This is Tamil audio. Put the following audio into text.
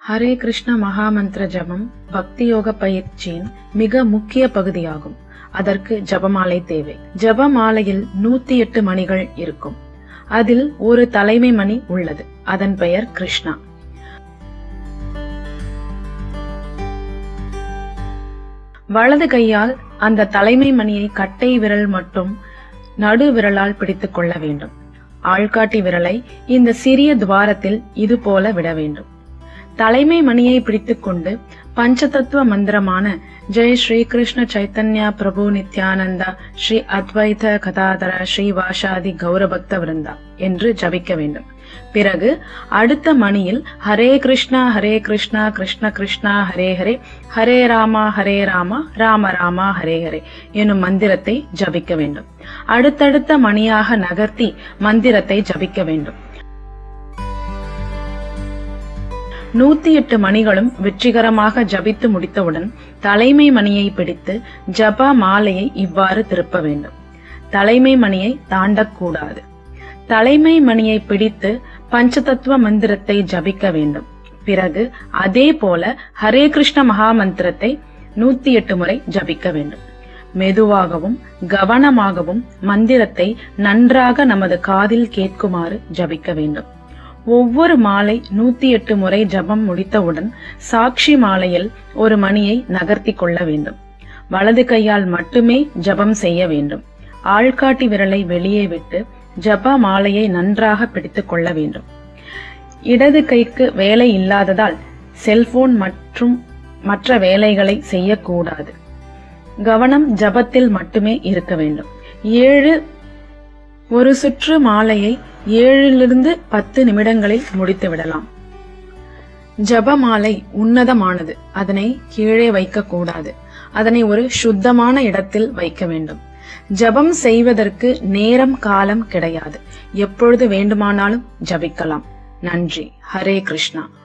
ஹரே கிருஷ்ண மகாமந்திர ஜபம் பக்தி யோக பயிற்சியின் மிக முக்கிய பகுதியாகும் அதற்கு ஜபமாலை தேவை ஜபமாலையில் நூத்தி எட்டு மணிகள் இருக்கும் அதில் ஒரு தலைமை மணி உள்ளது அதன் பெயர் கிருஷ்ணா வலது கையால் அந்த தலைமை மணியை கட்டை விரல் மற்றும் நடு விரலால் பிடித்துக் கொள்ள வேண்டும் ஆள்காட்டி விரலை இந்த சிறிய துவாரத்தில் இது போல விட வேண்டும் தலைமை மணியை பிடித்துக்கொண்டு பஞ்சதத்துவ மந்திரமான ஜெய் ஸ்ரீ கிருஷ்ண சைத்தன்யா பிரபு நித்யானந்தா ஸ்ரீ அத்வைத கதாதர ஸ்ரீ வாஷாதி கௌரபக்த விருந்தா என்று ஜபிக்க வேண்டும் பிறகு அடுத்த மணியில் ஹரே கிருஷ்ணா ஹரே கிருஷ்ணா கிருஷ்ண கிருஷ்ணா ஹரே ஹரே ஹரே ராமா ஹரே ராமா ராம ராமா ஹரே ஹரே எனும் மந்திரத்தை ஜபிக்க வேண்டும் அடுத்தடுத்த மணியாக நகர்த்தி மந்திரத்தை ஜபிக்க வேண்டும் நூத்தி எட்டு மணிகளும் வெற்றிகரமாக ஜபித்து முடித்தவுடன் தலைமை மணியை பிடித்து ஜப மாலையை இவ்வாறு திருப்ப வேண்டும் தலைமை மணியை தாண்டக்கூடாது தலைமை மணியை பிடித்து பஞ்சதத்துவ மந்திரத்தை ஜபிக்க வேண்டும் பிறகு அதே போல ஹரே கிருஷ்ண மகா மந்திரத்தை நூத்தி எட்டு முறை ஜபிக்க வேண்டும் மெதுவாகவும் கவனமாகவும் மந்திரத்தை நன்றாக நமது காதில் கேட்குமாறு ஜபிக்க வேண்டும் ஒவ்வொரு மாலை நூத்தி எட்டு முறை ஜபம் முடித்தவுடன் சாட்சி மாலையில் ஒரு மணியை நகர்த்தி கொள்ள வேண்டும் வலது கையால் மட்டுமே ஜபம் செய்ய வேண்டும் ஆள்காட்டி விரலை வெளியே விட்டு ஜப மாலையை நன்றாக பிடித்துக் கொள்ள வேண்டும் இடது கைக்கு வேலை இல்லாததால் செல்போன் மற்றும் மற்ற வேலைகளை செய்யக்கூடாது கவனம் ஜபத்தில் மட்டுமே இருக்க வேண்டும் ஏழு ஒரு சுற்று மாலையை ஏழிலிருந்து பத்து நிமிடங்களில் முடித்து விடலாம் ஜபமாலை உன்னதமானது அதனை கீழே வைக்க கூடாது அதனை ஒரு சுத்தமான இடத்தில் வைக்க வேண்டும் ஜபம் செய்வதற்கு நேரம் காலம் கிடையாது எப்பொழுது வேண்டுமானாலும் ஜபிக்கலாம் நன்றி ஹரே கிருஷ்ணா